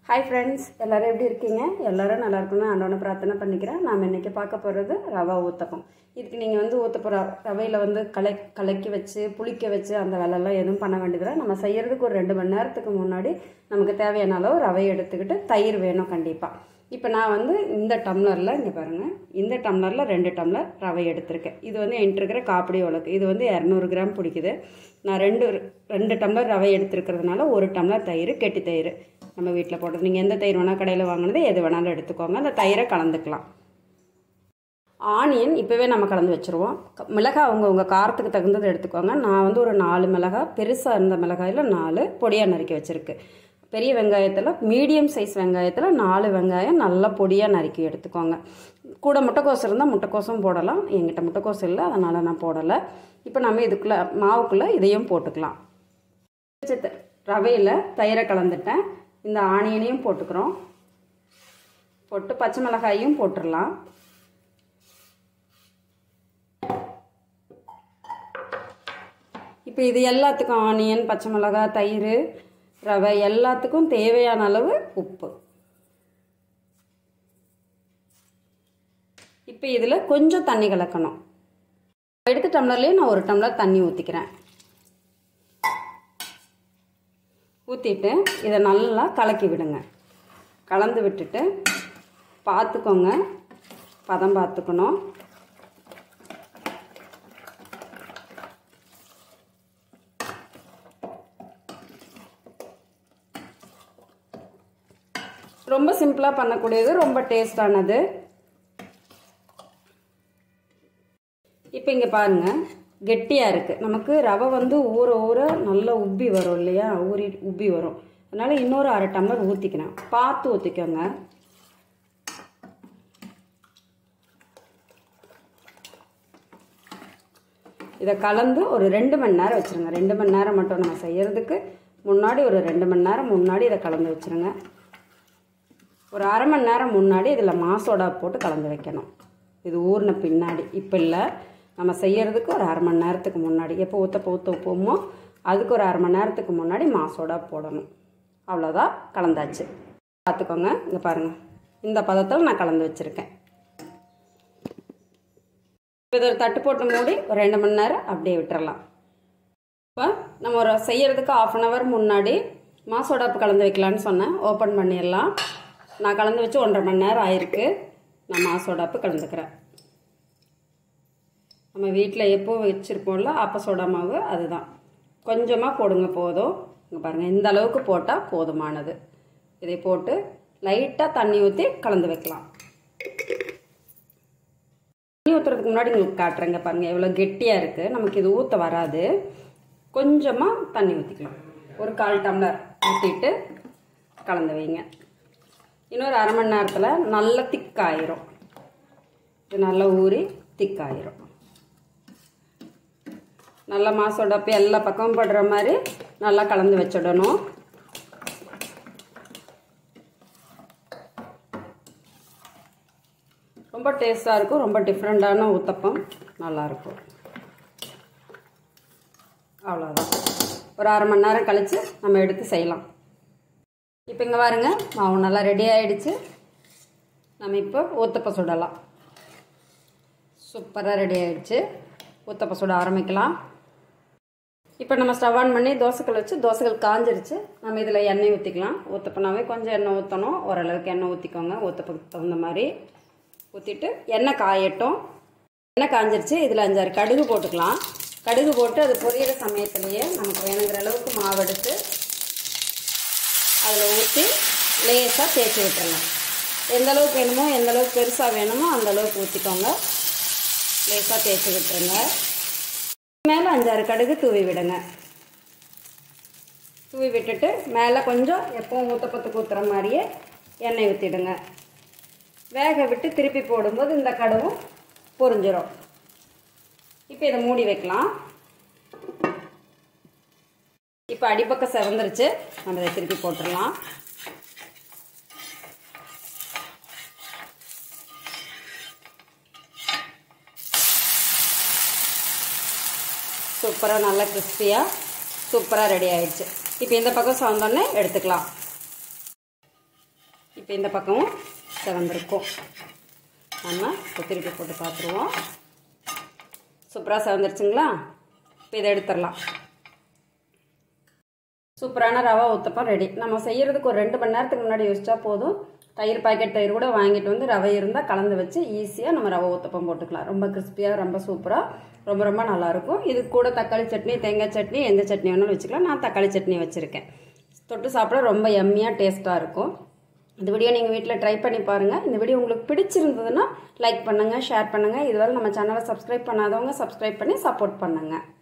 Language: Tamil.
ஹாய் ஃப்ரெண்ட்ஸ் எல்லாரும் எப்படி இருக்கீங்க எல்லாரும் நல்லா இருக்கணும்னு ஆண்டவனை பிரார்த்தனை பண்ணிக்கிறேன் நாம் இன்றைக்கி பார்க்க போகிறது ரவா ஊத்தப்பம் இதுக்கு நீங்கள் வந்து ஊற்ற போகிற ரவையில் வந்து கலை கலக்கி வச்சு புளிக்க வச்சு அந்த வேலைலாம் எதுவும் பண்ண வேண்டியதில்லை நம்ம செய்யறதுக்கு ஒரு ரெண்டு மணி நேரத்துக்கு முன்னாடி நமக்கு தேவையான அளவு ரவை எடுத்துக்கிட்டு தயிர் வேணும் கண்டிப்பாக இப்போ நான் வந்து இந்த டம்ளரில் இங்கே பாருங்கள் இந்த டம்ளரில் ரெண்டு டம்ளர் ரவை எடுத்திருக்கேன் இது வந்து என்கிட்ட இருக்கிற காப்பிடி உலக்கு இது வந்து இரநூறு கிராம் பிடிக்குது நான் ரெண்டு ரெண்டு டம்ளர் ரவை எடுத்துருக்கிறதுனால ஒரு டம்ளர் தயிர் கெட்டி தயிர் நம்ம வீட்டில் போடுறது நீங்கள் எந்த தயிர் வேணால் கடையில் வாங்கினது எது வேணாலும் எடுத்துக்கோங்க அந்த தயிரை கலந்துக்கலாம் ஆனியன் இப்போவே நம்ம கலந்து வச்சுருவோம் க- மிளகாய் அவங்க உங்கள் காரத்துக்கு தகுந்தது எடுத்துக்கோங்க நான் வந்து ஒரு நாலு மிளகாய் பெருசாக இருந்த மிளகாயில் நாலு பொடியாக நறுக்கி வச்சுருக்கு பெரிய வெங்காயத்தில் மீடியம் சைஸ் வெங்காயத்தில் நாலு வெங்காயம் நல்லா பொடியாக நறுக்கி எடுத்துக்கோங்க கூட முட்டைக்கோஸ் இருந்தால் முட்டைக்கோசும் போடலாம் என்கிட்ட முட்டைக்கோஸ் இல்லை அதனால் நான் போடலை இப்போ நம்ம இதுக்குள்ளே மாவுக்குள்ளே இதையும் போட்டுக்கலாம் வச்ச ரவையில் தயிரை கலந்துட்டேன் இந்த ஆனியனையும் போட்டுக்கிறோம் போட்டு பச்சை மிளகாயும் போட்டுடலாம் இப்போ இது எல்லாத்துக்கும் ஆனியன் பச்சை மிளகாய் தயிர் ரவை எல்லாத்துக்கும் தேவையான அளவு உப்பு இப்போ இதில் கொஞ்சம் தண்ணி கலக்கணும் எடுத்த டம்ளர்லேயே நான் ஒரு டம்ளர் தண்ணி ஊற்றிக்கிறேன் ஊற்றிட்டு இதை நல்லா கலக்கி விடுங்க கலந்து விட்டுட்டு பார்த்துக்கோங்க பதம் பார்த்துக்கணும் ரொம்ப சிம்பிளாக பண்ணக்கூடியது ரொம்ப டேஸ்டானது இப்போ இங்கே பாருங்கள் கெட்டியாக இருக்குது நமக்கு ரவை வந்து ஊற ஊற நல்லா உப்பி வரும் இல்லையா ஊறி உப்பி வரும் அதனால் இன்னொரு அரை டம்ளர் ஊற்றிக்கிறேன் பார்த்து ஊற்றிக்கோங்க இதை கலந்து ஒரு ரெண்டு மணி நேரம் வச்சுருங்க ரெண்டு மணி நேரம் மட்டும் நம்ம செய்யறதுக்கு முன்னாடி ஒரு ரெண்டு மணி நேரம் முன்னாடி இதை கலந்து வச்சுருங்க ஒரு அரை மணி நேரம் முன்னாடி இதில் மாசோடா போட்டு கலந்து வைக்கணும் இது ஊறின பின்னாடி இப்போ இல்லை நம்ம செய்யறதுக்கு ஒரு அரை மணி நேரத்துக்கு முன்னாடி எப்போ ஊற்ற ஊற்ற வைப்போமோ அதுக்கு ஒரு அரை மணி நேரத்துக்கு முன்னாடி மாசோடா போடணும் அவ்வளோதான் கலந்தாச்சு பார்த்துக்கோங்க இங்கே பாருங்கள் இந்த பதத்தில் நான் கலந்து வச்சுருக்கேன் இதை ஒரு தட்டு போட்டு மூடி ஒரு ரெண்டு மணி நேரம் அப்படியே விட்டுறலாம் இப்போ நம்ம ஒரு செய்யறதுக்கு ஆஃப் அன் ஹவர் முன்னாடி மாசோடாப்பு கலந்து வைக்கலான்னு சொன்னேன் ஓப்பன் பண்ணிடலாம் நான் கலந்து வச்சு ஒன்றரை மணி நேரம் ஆயிருக்கு நான் மாசோடாப்பு கலந்துக்கிறேன் நம்ம வீட்டில் எப்போ வச்சுருப்போம்ல ஆப்ப சோடா மாவு அதுதான் கொஞ்சமாக போடுங்க போதும் இங்கே பாருங்கள் இந்த அளவுக்கு போட்டால் போதுமானது இதை போட்டு லைட்டாக தண்ணி ஊற்றி கலந்து வைக்கலாம் தண்ணி ஊற்றுறதுக்கு முன்னாடி உங்களுக்கு காட்டுறேங்க பாருங்கள் எவ்வளோ கெட்டியாக இருக்குது நமக்கு இது ஊற்ற வராது கொஞ்சமாக தண்ணி ஊற்றிக்கலாம் ஒரு கால் டம்ளர் ஊற்றிட்டு கலந்து வைங்க இன்னொரு அரை மணி நேரத்தில் நல்லா திக்காயிரும் இது நல்லா ஊறி திக்காயிரும் நல்லா மாசோடப்ப எல்லா பக்கமும் படுற மாதிரி நல்லா கலந்து வச்சிடணும் ரொம்ப டேஸ்ட்டாக இருக்கும் ரொம்ப டிஃப்ரெண்ட்டான ஊத்தப்பம் நல்லாயிருக்கும் அவ்வளோதான் ஒரு அரை மணி நேரம் கழித்து நம்ம எடுத்து செய்யலாம் இப்போ இங்கே பாருங்க மாவு நல்லா ரெடி ஆயிடுச்சு நம்ம இப்போ ஊத்தப்ப சுடலாம் சூப்பராக ரெடி ஆயிடுச்சு ஊத்தப்ப சுட ஆரம்பிக்கலாம் இப்போ நம்ம ஸ்டவ் ஆன் பண்ணி தோசைக்கல் வச்சு தோசைகள் காஞ்சிருச்சு நம்ம இதில் எண்ணெய் ஊற்றிக்கலாம் ஊற்றப்பனாவே கொஞ்சம் எண்ணெய் ஊற்றணும் ஓரளவுக்கு எண்ணெய் ஊற்றிக்கோங்க ஊற்றப்பக்கு தகுந்த மாதிரி ஊற்றிட்டு எண்ணெய் காயட்டும் எண்ணெய் காஞ்சிருச்சு இதில் அஞ்சாறு கடுகு போட்டுக்கலாம் கடுகு போட்டு அது பொரியிற சமயத்திலேயே நமக்கு வேணுங்கிற அளவுக்கு மாவு எடுத்து அதில் ஊற்றி லேசாக தேய்ச்சி விட்டுறலாம் எந்த அளவுக்கு வேணுமோ எந்த அளவுக்கு பெருசாக வேணுமோ அந்த அளவுக்கு ஊற்றிக்கோங்க லேசாக தேய்ச்சி விட்டுருங்க மேலே அஞ்சாறு கடுகு தூவி விடுங்க தூவி விட்டுட்டு மேலே கொஞ்சம் எப்பவும் ஊத்தப்பத்துக்கு ஊற்றுற மாதிரியே எண்ணெய் ஊற்றிடுங்க வேக விட்டு திருப்பி போடும்போது இந்த கடுவும் பொரிஞ்சிரும் இப்போ இதை மூடி வைக்கலாம் இப்போ அடிப்பக்கம் செவந்துருச்சு நம்ம இதை திருப்பி போட்டுடலாம் சூப்பராக நல்லா கிறிஸ்பியாக சூப்பராக ரெடி ஆயிடுச்சு இப்போ இந்த பக்கம் சவந்தோடனே எடுத்துக்கலாம் இப்போ இந்த பக்கமும் செவந்திருக்கும் நம்ம இப்போ திருப்பி போட்டு பார்த்துருவோம் சூப்பராக செவந்துருச்சுங்களா இப்போ இதை எடுத்துடலாம் சூப்பரான ரவா ஊத்தப்பம் ரெடி நம்ம செய்யறதுக்கு ஒரு ரெண்டு மணி நேரத்துக்கு முன்னாடி யோசிச்சா போதும் தயிர் பாக்கெட் தயிர் கூட வாங்கிட்டு வந்து ரவை இருந்தால் கலந்து வச்சு ஈஸியாக நம்ம ரவை ஊத்தப்பம் போட்டுக்கலாம் ரொம்ப கிறிஸ்பியாக ரொம்ப சூப்பராக ரொம்ப ரொம்ப நல்லாயிருக்கும் இது கூட தக்காளி சட்னி தேங்காய் சட்னி எந்த சட்னி வேணாலும் வச்சுக்கலாம் நான் தக்காளி சட்னி வச்சுருக்கேன் தொட்டு சாப்பிட ரொம்ப எம்மியாக டேஸ்ட்டாக இருக்கும் இந்த வீடியோ நீங்கள் வீட்டில் ட்ரை பண்ணி பாருங்கள் இந்த வீடியோ உங்களுக்கு பிடிச்சிருந்ததுன்னா லைக் பண்ணுங்கள் ஷேர் பண்ணுங்கள் இதுவரை நம்ம சேனலை சப்ஸ்கிரைப் பண்ணாதவங்க சப்ஸ்கிரைப் பண்ணி சப்போர்ட் பண்ணுங்கள்